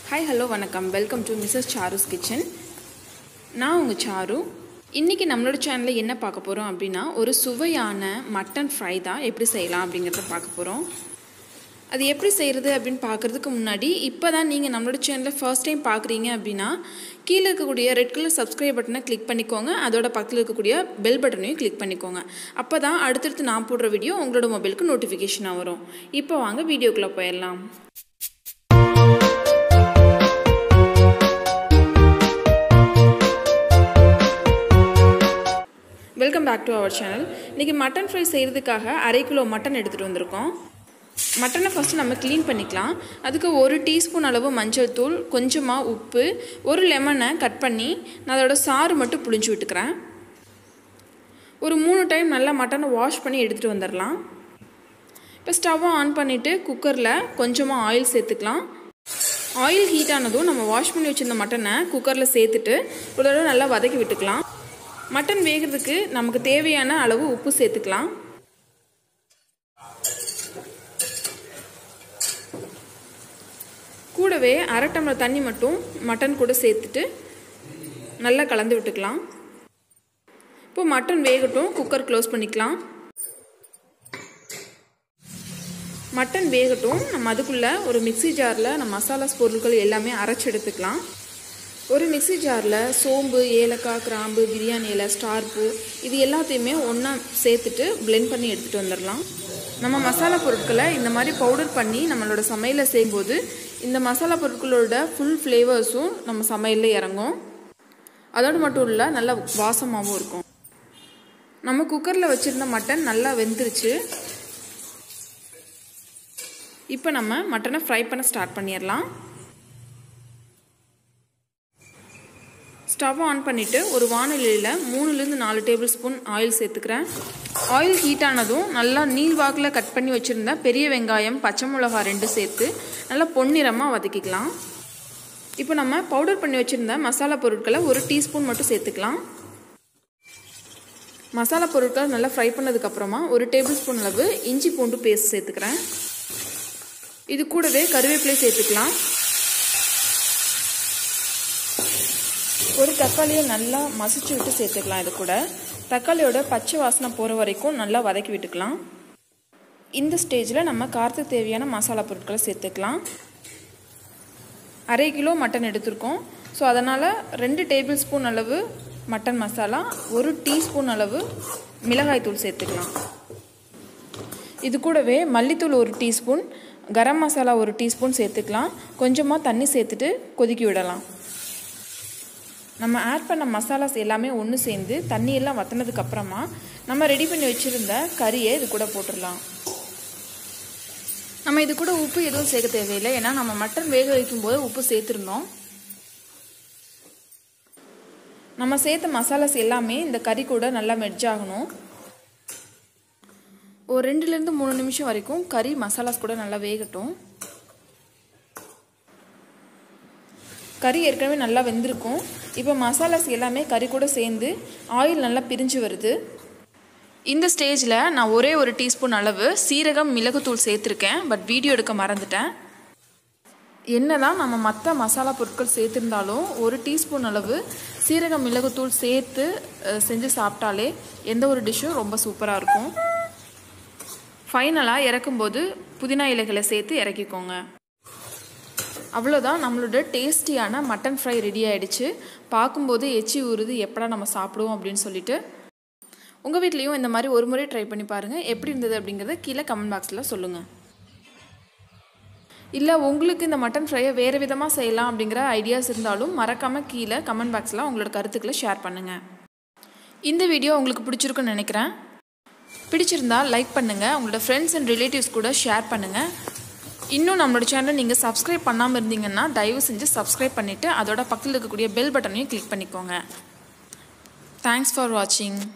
hi hello வணக்கம் welcome to Mrs Charu's kitchen நான் உங்கள் சாரு இன்றைக்கி நம்மளோட சேனலில் என்ன பார்க்க போகிறோம் அப்படின்னா ஒரு சுவையான மட்டன் ஃப்ரை தான் எப்படி செய்யலாம் அப்படிங்கிறத பார்க்க போகிறோம் அது எப்படி செய்கிறது அப்படின்னு பார்க்குறதுக்கு முன்னாடி இப்போ தான் நீங்கள் நம்மளோட சேனலில் ஃபர்ஸ்ட் டைம் பார்க்குறீங்க அப்படின்னா கீழே இருக்கக்கூடிய ரெட் கலர் சப்ஸ்கிரைப் பட்டனை கிளிக் பண்ணிக்கோங்க அதோட பக்கத்தில் இருக்கக்கூடிய பெல் பட்டனையும் கிளிக் பண்ணிக்கோங்க அப்போ தான் அடுத்தடுத்து நான் போடுற வீடியோ உங்களோட மொபைலுக்கு நோட்டிஃபிகேஷனாக வரும் இப்போ வாங்க வீடியோக்குள்ளே போயிடலாம் welcome back to our channel இன்றைக்கி மட்டன் ஃப்ரை செய்கிறதுக்காக அரை கிலோ மட்டன் எடுத்துகிட்டு வந்திருக்கோம் மட்டனை ஃபஸ்ட்டு நம்ம க்ளீன் பண்ணிக்கலாம் அதுக்கு ஒரு டீஸ்பூன் அளவு மஞ்சள் தூள் கொஞ்சமாக உப்பு ஒரு லெமனை கட் பண்ணி நான் அதோட சாறு மட்டும் புளிஞ்சு விட்டுக்கிறேன் ஒரு மூணு டைம் நல்லா மட்டனை வாஷ் பண்ணி எடுத்துகிட்டு வந்துடலாம் இப்போ ஸ்டவ்வை ஆன் பண்ணிவிட்டு குக்கரில் கொஞ்சமாக ஆயில் சேர்த்துக்கலாம் ஆயில் ஹீட் ஆனதும் நம்ம வாஷ் பண்ணி வச்சுருந்த மட்டனை குக்கரில் சேர்த்துட்டு ஒரு தடவை நல்லா வதக்கி விட்டுக்கலாம் மட்டன் வேகிறதுக்கு நமக்கு தேவையான அளவு உப்பு சேர்த்துக்கலாம் கூடவே அரை டம்ளர் தண்ணி மட்டும் மட்டன் கூட சேர்த்துட்டு நல்லா கலந்து விட்டுக்கலாம் இப்போ மட்டன் வேகட்டும் குக்கர் க்ளோஸ் பண்ணிக்கலாம் மட்டன் வேகட்டும் நம்ம அதுக்குள்ளே ஒரு மிக்சி ஜாரில் நம்ம மசாலாஸ் பொருட்கள் எல்லாமே அரைச்சி எடுத்துக்கலாம் ஒரு மிக்சி ஜாரில் சோம்பு ஏலக்காய் கிராம்பு பிரியாணி இலை ஸ்டார் பூ இது எல்லாத்தையுமே ஒன்றா சேர்த்துட்டு பிளெண்ட் பண்ணி எடுத்துகிட்டு வந்துடலாம் நம்ம மசாலா பொருட்களை இந்த மாதிரி பவுடர் பண்ணி நம்மளோட சமையலில் செய்யும்போது இந்த மசாலா பொருட்களோட ஃபுல் ஃப்ளேவர்ஸும் நம்ம சமையலில் இறங்கும் அதோடு மட்டும் இல்லை நல்ல வாசமாகவும் இருக்கும் நம்ம குக்கரில் வச்சுருந்த மட்டன் நல்லா வெந்துருச்சு இப்போ நம்ம மட்டனை ஃப்ரை பண்ண ஸ்டார்ட் பண்ணிடலாம் ஸ்டவ் ஆன் பண்ணிவிட்டு ஒரு வானிலையில் மூணுலேருந்து நாலு டேபிள் ஸ்பூன் ஆயில் சேர்த்துக்கிறேன் ஆயில் ஹீட் ஆனதும் நல்லா நீள்வாக்கில் கட் பண்ணி வச்சுருந்த பெரிய வெங்காயம் பச்சை மிளகா ரெண்டு சேர்த்து நல்லா பொன்னிறமாக வதக்கிக்கலாம் இப்போ நம்ம பவுடர் பண்ணி வச்சுருந்த மசாலா பொருட்களை ஒரு டீஸ்பூன் மட்டும் சேர்த்துக்கலாம் மசாலா பொருட்கள் நல்லா ஃப்ரை பண்ணதுக்கப்புறமா ஒரு டேபிள் ஸ்பூன் அளவு இஞ்சி பூண்டு பேஸ்ட் சேர்த்துக்கிறேன் இது கூடவே கருவேப்பிலை சேர்த்துக்கலாம் ஒரு தக்காளியை நல்லா மசிச்சு விட்டு சேர்த்துக்கலாம் இது கூட தக்காளியோட பச்சை வாசனை போகிற வரைக்கும் நல்லா வதக்கி விட்டுக்கலாம் இந்த ஸ்டேஜில் நம்ம காரத்துக்கு தேவையான மசாலா பொருட்களை சேர்த்துக்கலாம் அரை கிலோ மட்டன் எடுத்திருக்கோம் ஸோ அதனால் ரெண்டு டேபிள் ஸ்பூன் அளவு மட்டன் மசாலா ஒரு டீஸ்பூன் அளவு மிளகாய்த்தூள் சேர்த்துக்கலாம் இது கூடவே மல்லித்தூள் ஒரு டீஸ்பூன் கரம் மசாலா ஒரு டீஸ்பூன் சேர்த்துக்கலாம் கொஞ்சமாக தண்ணி சேர்த்துட்டு கொதிக்கி விடலாம் நம்ம ஆட் பண்ண மசாலாஸ் எல்லாமே ஒன்று சேர்ந்து தண்ணியெல்லாம் வற்றினதுக்கு அப்புறமா நம்ம ரெடி பண்ணி வச்சுருந்த கறியை இது கூட போட்டுடலாம் நம்ம இது கூட உப்பு எதுவும் சேர்க்க தேவையில்லை ஏன்னா நம்ம மட்டன் வேக வைக்கும் போது உப்பு சேர்த்துருந்தோம் நம்ம சேர்த்த மசாலாஸ் எல்லாமே இந்த கறி கூட நல்லா மெர்ஜ் ஆகணும் ஒரு ரெண்டுலேருந்து மூணு நிமிஷம் வரைக்கும் கறி மசாலாஸ் கூட நல்லா வேகட்டும் கறி ஏற்கனவே நல்லா வெந்திருக்கும் இப்போ மசாலாஸ் எல்லாமே கறி கூட சேர்ந்து ஆயில் நல்லா பிரிஞ்சு வருது இந்த ஸ்டேஜில் நான் ஒரே ஒரு டீஸ்பூன் அளவு சீரகம் மிளகுத்தூள் சேர்த்துருக்கேன் பட் வீடியோ எடுக்க மறந்துட்டேன் என்ன தான் நம்ம மற்ற மசாலா பொருட்கள் சேர்த்துருந்தாலும் ஒரு டீஸ்பூன் அளவு சீரகம் மிளகுத்தூள் சேர்த்து செஞ்சு சாப்பிட்டாலே எந்த ஒரு டிஷ்ஷும் ரொம்ப சூப்பராக இருக்கும் ஃபைனலாக இறக்கும்போது புதினா இலைகளை சேர்த்து இறக்கிக்கோங்க அவ்வளோதான் நம்மளோட டேஸ்டியான மட்டன் ஃப்ரை ரெடி ஆகிடுச்சு பார்க்கும்போது எச்சி ஊறுது எப்படா நம்ம சாப்பிடுவோம் அப்படின்னு சொல்லிட்டு உங்கள் வீட்லேயும் இந்த மாதிரி ஒரு முறை ட்ரை பண்ணி பாருங்கள் எப்படி இருந்தது அப்படிங்கிறத கீழே கமெண்ட் பாக்ஸில் சொல்லுங்கள் இல்லை உங்களுக்கு இந்த மட்டன் ஃப்ரையை வேறு விதமாக செய்யலாம் அப்படிங்கிற ஐடியாஸ் இருந்தாலும் மறக்காமல் கீழே கமெண்ட் பாக்ஸில் உங்களோட கருத்துக்களை ஷேர் பண்ணுங்கள் இந்த வீடியோ உங்களுக்கு பிடிச்சிருக்குன்னு நினைக்கிறேன் பிடிச்சிருந்தா லைக் பண்ணுங்கள் உங்களோட ஃப்ரெண்ட்ஸ் அண்ட் ரிலேட்டிவ்ஸ் கூட ஷேர் பண்ணுங்கள் இன்னும் நம்மளோட சேனலை நீங்கள் சப்ஸ்கிரைப் பண்ணாமல் இருந்தீங்கன்னா தயவு செஞ்சு சப்ஸ்கிரைப் பண்ணிவிட்டு அதோட பக்கத்தில் இருக்கக்கூடிய பெல் பட்டனையும் கிளிக் பண்ணிக்கோங்க தேங்க்ஸ் ஃபார் வாட்சிங்